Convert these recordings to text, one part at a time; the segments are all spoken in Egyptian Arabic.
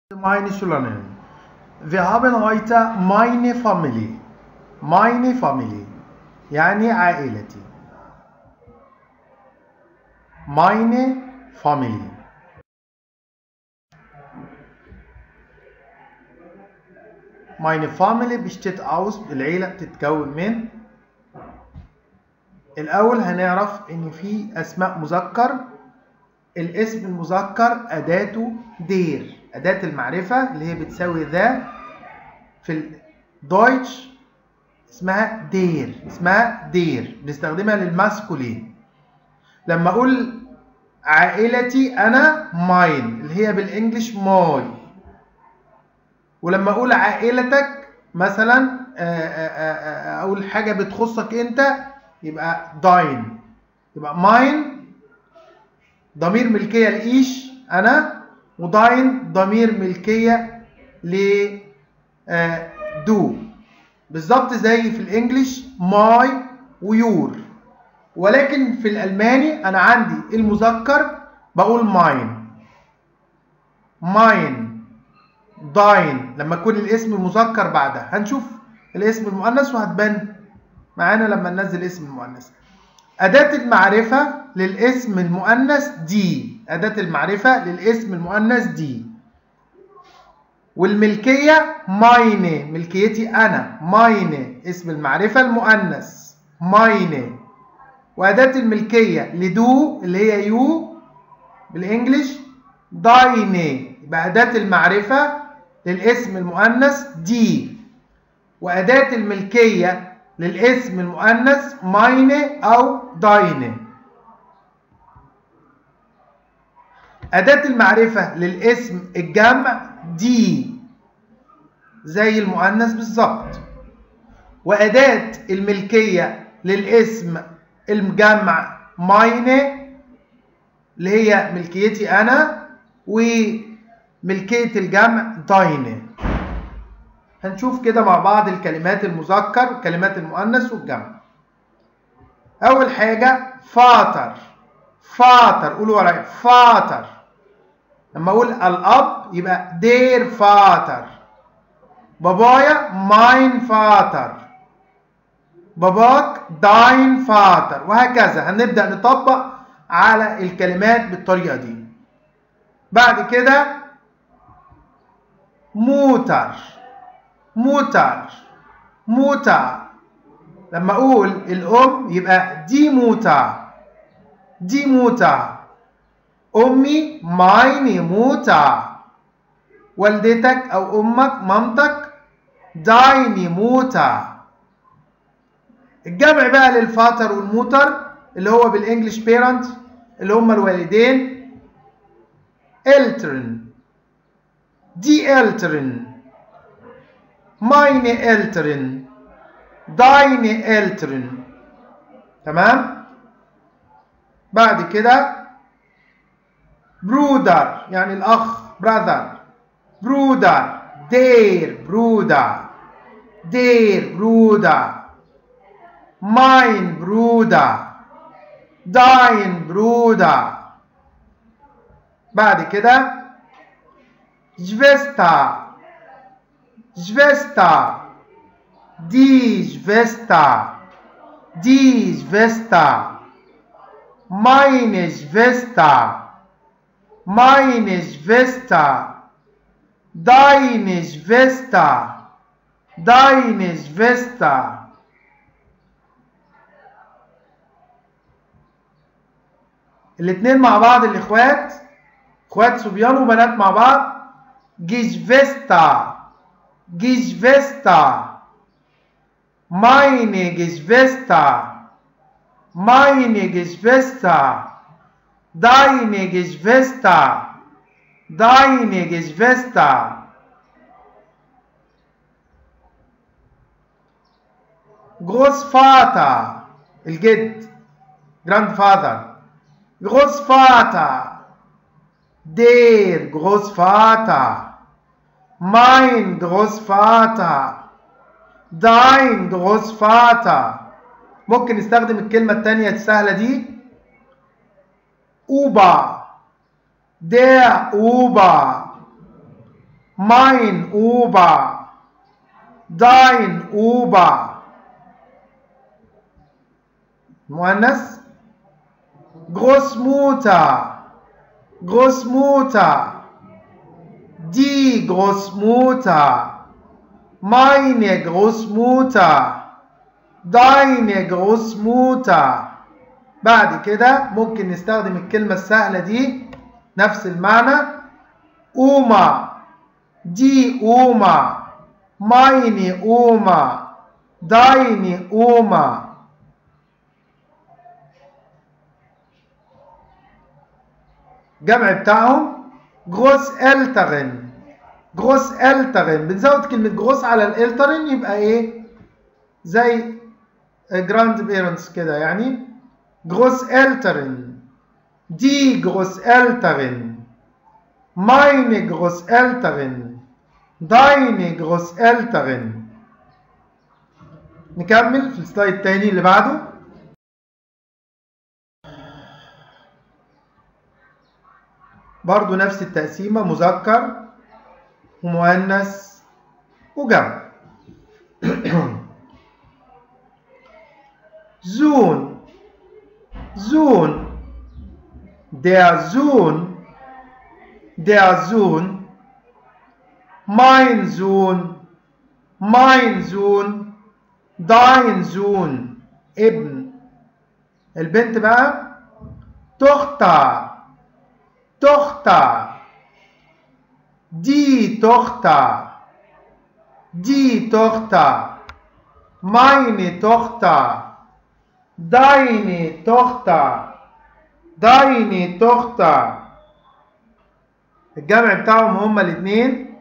meine Schülerinnen. Wir haben heute meine Familie. Meine Familie. يعني عائلتي. Meine Familie. Meine Family besteht aus العيلة بتتكون من الأول هنعرف إن في أسماء مذكر الاسم المذكر أداته دير أداة المعرفة اللي هي بتساوي ذا في الدويتش اسمها دير اسمها دير بنستخدمها للماسكولين لما أقول عائلتي أنا ماين اللي هي بالإنجلش ماي ولما أقول عائلتك مثلا أقول حاجة بتخصك أنت يبقى داين يبقى ماين ضمير ملكية لإيش أنا وداين ضمير ملكية ل دو بالظبط زي في الانجليش ماي ويور ولكن في الالماني انا عندي المذكر بقول ماين ماين داين لما يكون الاسم مذكر بعدها هنشوف الاسم المؤنث وهتبان معانا لما ننزل اسم المؤنث أداة المعرفة للاسم المؤنث دي أداة المعرفة للاسم المؤنث دي والملكية ماينه ملكيتي أنا ماينه اسم المعرفة المؤنث ماينه وأداة الملكية لدو اللي هي يو بالإنجليش داينه يبقى أداة المعرفة للاسم المؤنث دي وأداة الملكية للاسم المؤنث ماينه أو داينه أداة المعرفة للاسم الجمع دي زي المؤنث بالظبط وأداة الملكية للاسم الجمع ماينه اللي هي ملكيتي أنا وملكية الجمع داينه هنشوف كده مع بعض الكلمات المذكر وكلمات المؤنث والجمع أول حاجة فاتر فاتر قولوا ورايا فاتر لما اقول الاب يبقى دير فاتر بابايا ماين فاتر باباك داين فاتر وهكذا هنبدا نطبق على الكلمات بالطريقه دي بعد كده موتر موتر موتر لما اقول الام يبقى دي موتر دي موتر أمي مايني موتا والدتك أو أمك مامتك دايني موتا الجمع بقى للفاتر والموتر اللي هو بالانجلش بيرنت اللي هم الوالدين الترن دي الترن مايني الترن دايني الترن تمام بعد كده برودر يعني الأخ brother برودر دير برودر دير برودر ماين برودر داين برودر بعد كده جفستا جفستا دي جفستا دي جفستا meine Schwester meine Schwester, deine Schwester, deine Schwester. الاثنين مع بعض الاخوات اخوات صبيان وبنات مع بعض جيشفستا جيشفستا meine Geschwister meine Geschwister deine Geschwister, deine Geschwister. Großvater, الجد, grandfather. Großvater, der Großvater, mein Großvater, dein Großvater. ممكن نستخدم الكلمة التانية السهلة دي Uber, der Uber, mein Ober dein Ober مؤنث Großmutter Großmutter die Großmutter meine Großmutter deine Großmutter بعد كده ممكن نستخدم الكلمة السهلة دي نفس المعنى أوما دي أوما meine أوما deine أوما جمع بتاعهم Großeltern Großeltern بنزود كلمة groß على الالترن يبقى ايه زي جراند بيرنتس كده يعني Großeltern die Großeltern meine Großeltern deine Großeltern نكمل في السلايد التاني اللي بعده برضو نفس التقسيمة مذكر ومؤنث وجمع زون زون der Sohn der Sohn mein Sohn mein Sohn dein Sohn ابن البنت بقى تختار Tochter, die Tochter, die Tochter, meine Tochter, deine Tochter, deine Tochter. الجمع بتاعهم هما الاثنين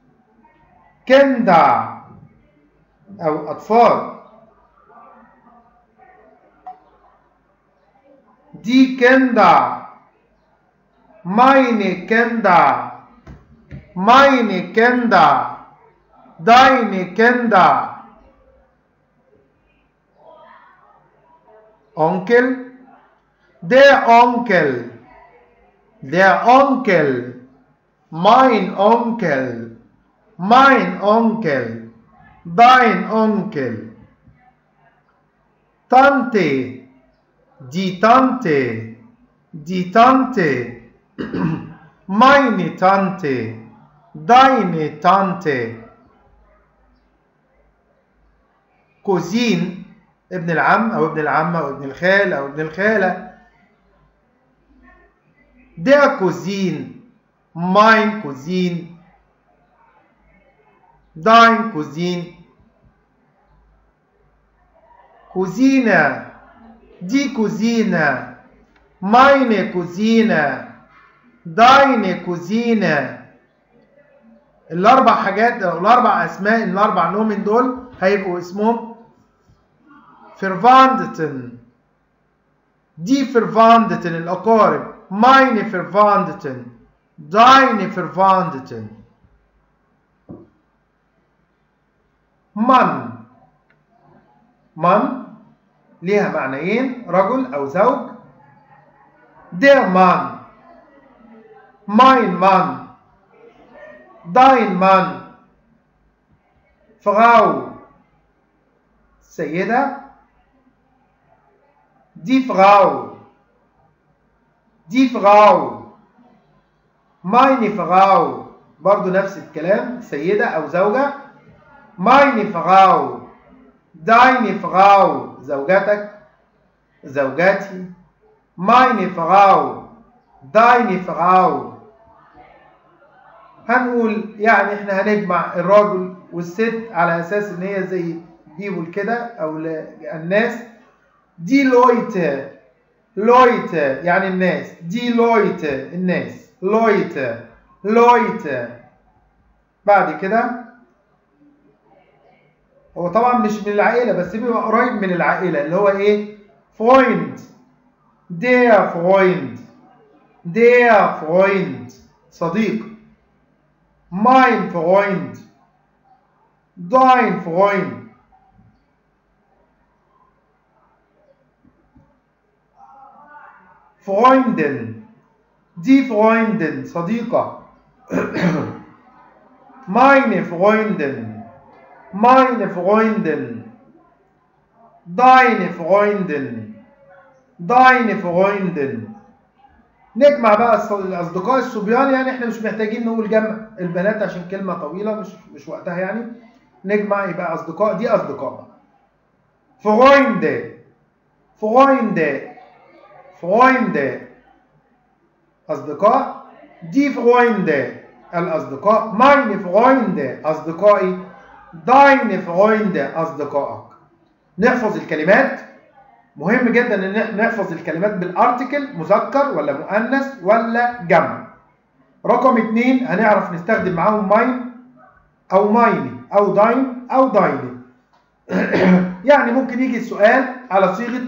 كندا أو أطفال die Kinder meine Kinder, meine Kinder, deine Kinder. Onkel, der Onkel, der Onkel, mein Onkel, mein Onkel, dein Onkel. Tante, die Tante, die Tante. meine Tante, deine Tante. كوزين ابن العم او ابن العمة او ابن الخال او ابن الخالة der Cousin mein Cousin dein Cousin Cousine die Cousine meine Cousine deine Cousine الاربع حاجات او الاربع اسماء الاربع نومن دول هيبقوا اسمهم Verwandten die Verwandten الأقارب meine Verwandten deine Verwandten من من ليها معنيين رجل أو زوج der Mann mein Mann dein Mann Frau سيدة die Frau die Frau meine Frau برضو نفس الكلام سيدة أو زوجة meine Frau deine Frau زوجتك زوجاتي meine Frau deine Frau هنقول يعني احنا هنجمع الراجل والست على اساس ان هي زي بيبول كده او الناس دي لويت لويت يعني الناس دي لويت الناس لويت لويت بعد كده هو طبعا مش من العائله بس بيبقى قريب من العائله اللي هو ايه فويند der Freund der Freund صديق mein Freund dein Freund Freundin die Freundin صديقة meine Freundin meine Freundin deine Freundin deine Freundin نجمع بقى الص- الاصدقاء الصبيان يعني احنا مش محتاجين نقول جمع البنات عشان كلمه طويله مش مش وقتها يعني نجمع يبقى اصدقاء دي اصدقاء بقى Freunde Freunde Freunde أصدقاء die Freunde الأصدقاء meine Freunde أصدقائي deine Freunde أصدقائك نحفظ الكلمات مهم جدا ان احنا نحفظ الكلمات بالارتكل مذكر ولا مؤنث ولا جمع رقم اتنين هنعرف نستخدم معاهم ماين او مايني او داين او دايني يعني ممكن يجي السؤال على صيغه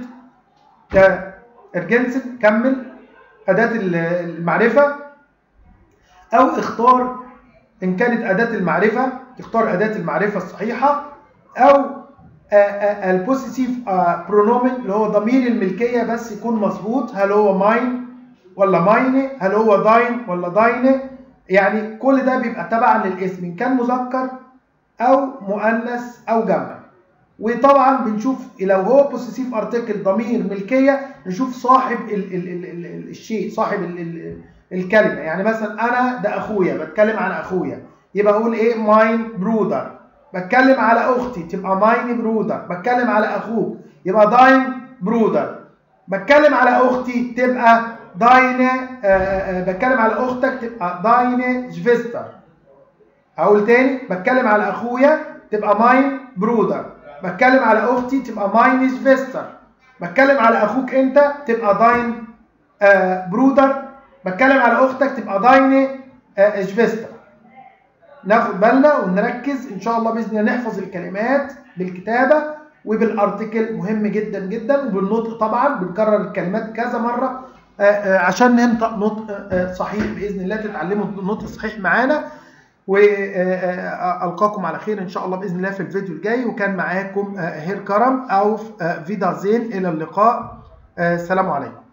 ارجنسن كمل اداه المعرفه او اختار ان كانت اداه المعرفه تختار اداه المعرفه الصحيحه او البوزيتيف برونومن اللي هو ضمير الملكيه بس يكون مظبوط هل هو ماين ولا ماينه هل هو داين ولا داينه يعني كل ده بيبقى تبعا للاسم ان كان مذكر او مؤنث او جمع وطبعا بنشوف لو هو بوزيتيف ارتكل ضمير ملكيه نشوف صاحب ال ال ال ال الشيء صاحب ال ال الكلمه يعني مثلا انا ده اخويا بتكلم عن اخويا يبقى اقول ايه ماين برودر بتكلم على اختي تبقى ماين برودر بتكلم على اخوك يبقى داين برودر بتكلم على اختي تبقى داينه بتكلم على اختك تبقى داينه جفيستر هقول تاني بتكلم على اخويا تبقى ماين برودر بتكلم على اختي تبقى ماين جفيستر بتكلم على اخوك انت تبقى داين برودر بتكلم على اختك تبقى داينه جفيستر ناخد بالنا ونركز ان شاء الله باذن الله نحفظ الكلمات بالكتابه وبالارتكل مهم جدا جدا وبالنطق طبعا بنكرر الكلمات كذا مره عشان ننطق نطق صحيح باذن الله تتعلموا النطق الصحيح معانا والقاكم على خير ان شاء الله باذن الله في الفيديو الجاي وكان معاكم هير كرم او فيدا زين الى اللقاء السلام عليكم